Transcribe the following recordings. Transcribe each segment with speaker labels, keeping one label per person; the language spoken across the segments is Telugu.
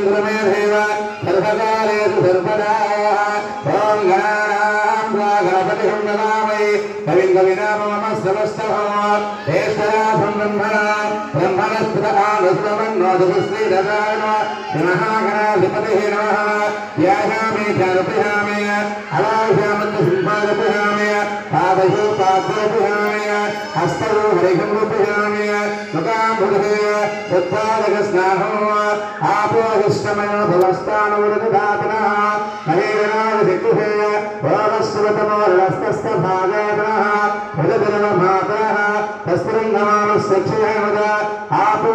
Speaker 1: గురమేధైవ సర్వకాలేషు సర్వదా ఓం గణానాం త్వా గణపతిం నమామై కవిం కవినామమస్తమస్తః ఏశ్వరాధం బ్రహ్మణ బ్రహ్మణస్పద ఆనసుమన్నోదశ్రీరదాన మహాగణాధిపతి నమః యాయామి జానపయామి అలాభ్యామంత సింహారపయామి పాదయో పాద్రోపయామి హస్తౌ హరిహం రూపయామి ముఖాంబుధే ఉత్పాదక స్నాహం ఆపోహిష్టమయ భవస్థానవరదాతన హరేనాథ దిక్కుహే ఓమస్వతమోరస్తస్థ భాగాతన హృదయమ మాతర తస్త్రం నమామ సక్షయమద ఆపో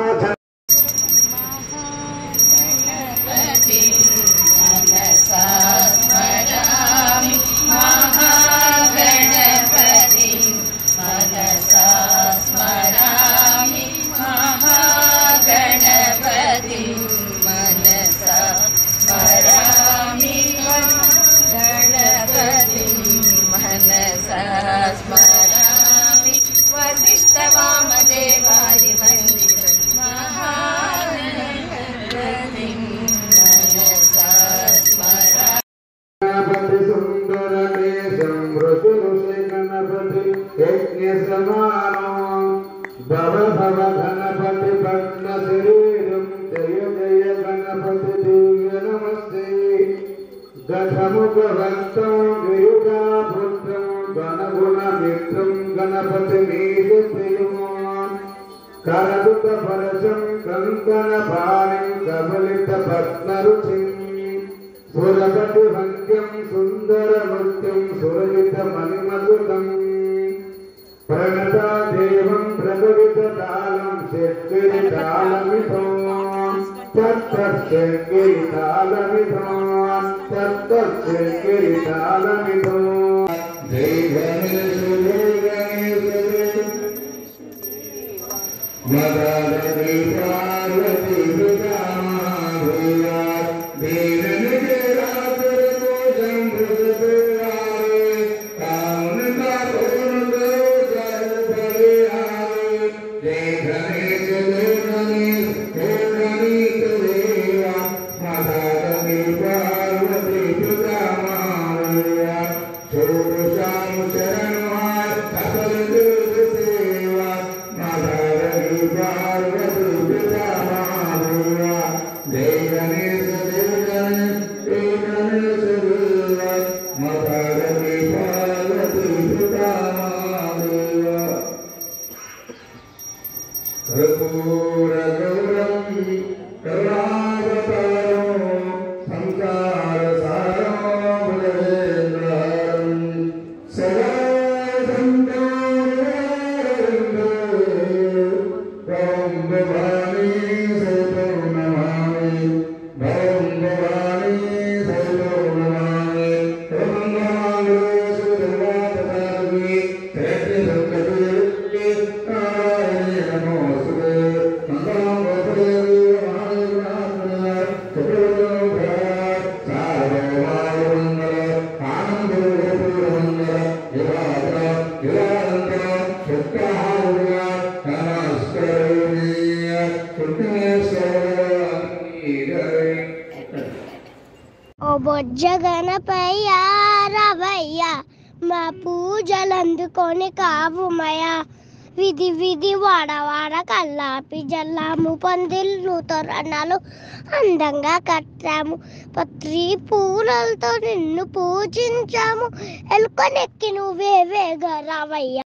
Speaker 2: गणपति मनसा स्मरामि महागणपति मनसा स्मरामि महागणपति मनसा स्मरामि गणपति मनसा स्मरामि वसिष्ठवामदेवादि वन्दितं महागणपतिं मनसा स्मरामि
Speaker 1: గణపతి సుందర కేశం ఋషి ఋషి గణపతి యజ్ఞ సమానం భవ భవ గణపతి పద్మ శరీరం జయ జయ గణపతి దివ్య నమస్తే గణముఖవంతం గిరిజాపుత్రం గణగుణ మిత్రం గణపతి మీదుమాన్ కరదుత పరశం కంకణ పాణిం కబలిత పద్మరుచిం సురపటి భంగ్యం సుందర నృత్యం సురజిత మణిమధురం ప్రణతాదేవం ప్రకటిత తాళం శక్తిరి తాళమితో తత్తశక్తిరి తాళమితో తత్తశక్తిరి తాళమితో జై గణేశ జై గణేశ మదీ పార్వతీ కర్పూరగౌరం కరుణావతారం సంసార సారం భుజగేంద్రం సదా ఓం భవానీ సైతం నమామి ఓం భవానీ సైతం నమామి ఓం నమామి సుధర్మాతసారి త్రైత్రి సంకటే నారాయణ నమోస్తుతే మంగళం గోపదేవి మహాదేవనాథ చతుర్వేద సార్వభౌమాయ మంగళ ఆనంద గోపురమంగళ యుగాగ్ర యుగానంతర శుక్రహారుగా నమస్కరణీయ శుక్రేశ్వర
Speaker 3: ఓ బొజ్జ గణపయ్య రవయ్య మా పూజలందుకొని కావుమయ విధి విధి వాడవాడ కల్లాపి జల్లాము పందిళ్ళు తోరణాలు అందంగా కట్టాము పత్రి పూలతో నిన్ను పూజించాము ఎలుకనెక్కి నువ్వే వేగ రావయ్య